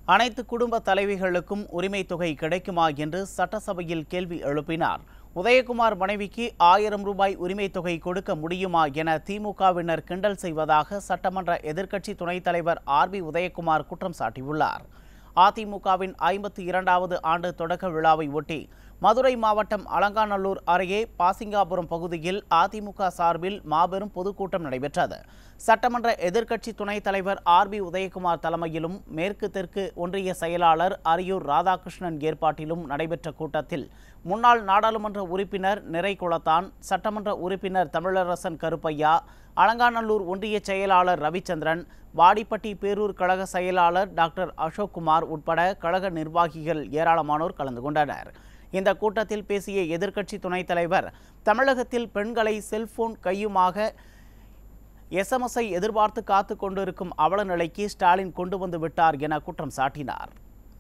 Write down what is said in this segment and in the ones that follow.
அனைத்து குடும்ப தலைவிகளுக்கும் உரிமை தொகை கிடைக்குமா என்று சட்டசபையில் கேள்வி எழுப்பினார் உதயகுமார் மனைவிக்கு ஆயிரம் ரூபாய் உரிமை தொகை கொடுக்க முடியுமா என திமுகவினர் கிண்டல் செய்வதாக சட்டமன்ற எதிர்க்கட்சி துணைத் தலைவர் ஆர் பி உதயகுமார் குற்றம் சாட்டியுள்ளார் அதிமுகவின் ஐம்பத்தி இரண்டாவது ஆண்டு தொடக்க விழாவை ஒட்டி மதுரை மாவட்டம் அலங்காநல்லூர் அருகே பாசிங்காபுரம் பகுதியில் அதிமுக சார்பில் மாபெரும் பொதுக்கூட்டம் நடைபெற்றது சட்டமன்ற எதிர்க்கட்சி துணைத் தலைவர் ஆர் பி உதயகுமார் தலைமையிலும் மேற்கு தெற்கு ஒன்றிய செயலாளர் அரியூர் ராதாகிருஷ்ணன் ஏற்பாட்டிலும் நடைபெற்ற கூட்டத்தில் முன்னாள் நாடாளுமன்ற உறுப்பினர் நிறைகுளத்தான் சட்டமன்ற உறுப்பினர் தமிழரசன் கருப்பையா அலங்காநல்லூர் ஒன்றிய செயலாளர் ரவிச்சந்திரன் வாடிப்பட்டி பேரூர் கழக செயலாளர் டாக்டர் அசோக்குமார் உட்பட கழக நிர்வாகிகள் ஏராளமானோர் கலந்து கொண்டனர் இந்த கூட்டத்தில் பேசிய எதிர்க்கட்சி துணைத் தலைவர் தமிழகத்தில் பெண்களை செல்போன் கையுமாக எஸ்எம்எஸ்ஐ எதிர்பார்த்து காத்து கொண்டிருக்கும் அவல நிலைக்கு ஸ்டாலின் கொண்டு வந்து விட்டார் என குற்றம் சாட்டினார்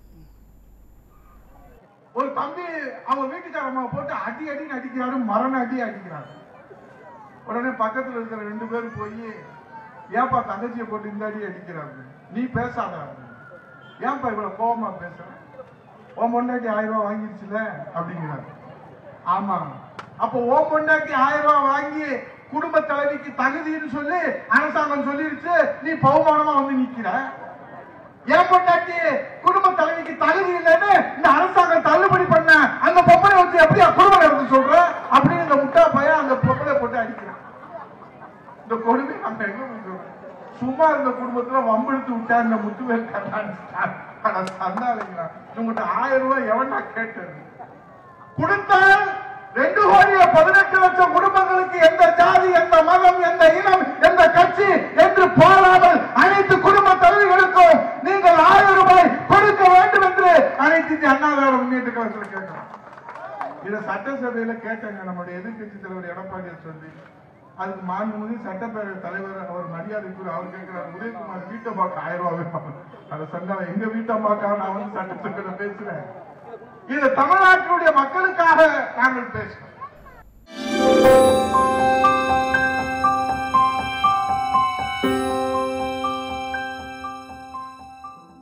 ஒரு தம்பி அவன் வீட்டுக்காரம்மா போட்டு அடி அடின்னு அடிக்கிறாரு மரண அடி அடிக்கிறாரு உடனே பக்கத்துல இருக்கிற ரெண்டு பேரும் போய் ஏன்பா தங்கச்சியை போட்டு இந்த அடி அடிக்கிறாரு நீ பேசாத ஏன்பா இவ்வளவு கோபமா பேசுற உன் பொண்டாட்டி ஆயிரம் ரூபாய் வாங்கிருச்சுல அப்படிங்கிறாரு ஆமா அப்போ ஓம் பொண்டாட்டி ஆயிரம் ரூபாய் வாங்கி குடும்ப தலைவிக்கு தகுதின்னு சொல்லி அரசாங்கம் சொல்லிருச்சு நீ பகுமானமா வந்து நிக்கிற ஏன் பொண்டாட்டி குடும்ப தலைவிக்கு தகுதி இல்லைன்னு இந்த அரசாங்கம் தள்ளுபடி பண்ண அந்த பொம்பளை வச்சு எப்படியா குடும்பம் நடத்த சொல்ற அப்படின்னு இந்த முட்டா பையன் அந்த பொம்பளை போட்டு அடிக்கிறான் இந்த கொடுமை நம்ம எங்க பண்றோம்? சும்மா இருந்த குடும்பத்துல வம்பிழுத்து விட்டா இந்த முத்துவேல் கண்ணாடி சந்தாளிங்களா உங்கள்கிட்ட ஆயிரம் ரூபாய் எவனா கேட்டது கொடுத்தால் ரெண்டு கோடியே பதினெட்டு லட்சம் குடும்பங்களுக்கு எந்த ஜாதி எந்த மதம் எந்த இனம் எந்த கட்சி என்று போராமல் அனைத்து குடும்ப தலைவர்களுக்கும் நீங்கள் ஆயிரம் ரூபாய் கொடுக்க வேண்டும் என்று அனைத்து இந்திய அண்ணா திராவிட முன்னேற்ற கழகத்தில் கேட்கிறோம் இதை சட்டசபையில கேட்டாங்க நம்முடைய எதிர்க்கட்சி தலைவர் எடப்பாடியார் சொல்லி அதுக்கு மாண்புமிகு சட்டப்பேரவை தலைவர் அவர் மரியாதைக்குரிய அவர் கேட்கிறார் உதயகுமார் வீட்டை பார்க்க ஆயிரம் ரூபாய் வேணும். அதை சொன்னாங்க எங்க வீட்டை பார்க்க நான் வந்து சட்டசபையில பேசுறேன் இது தமிழ்நாட்டினுடைய மக்களுக்காக நாங்கள் பேசுறோம்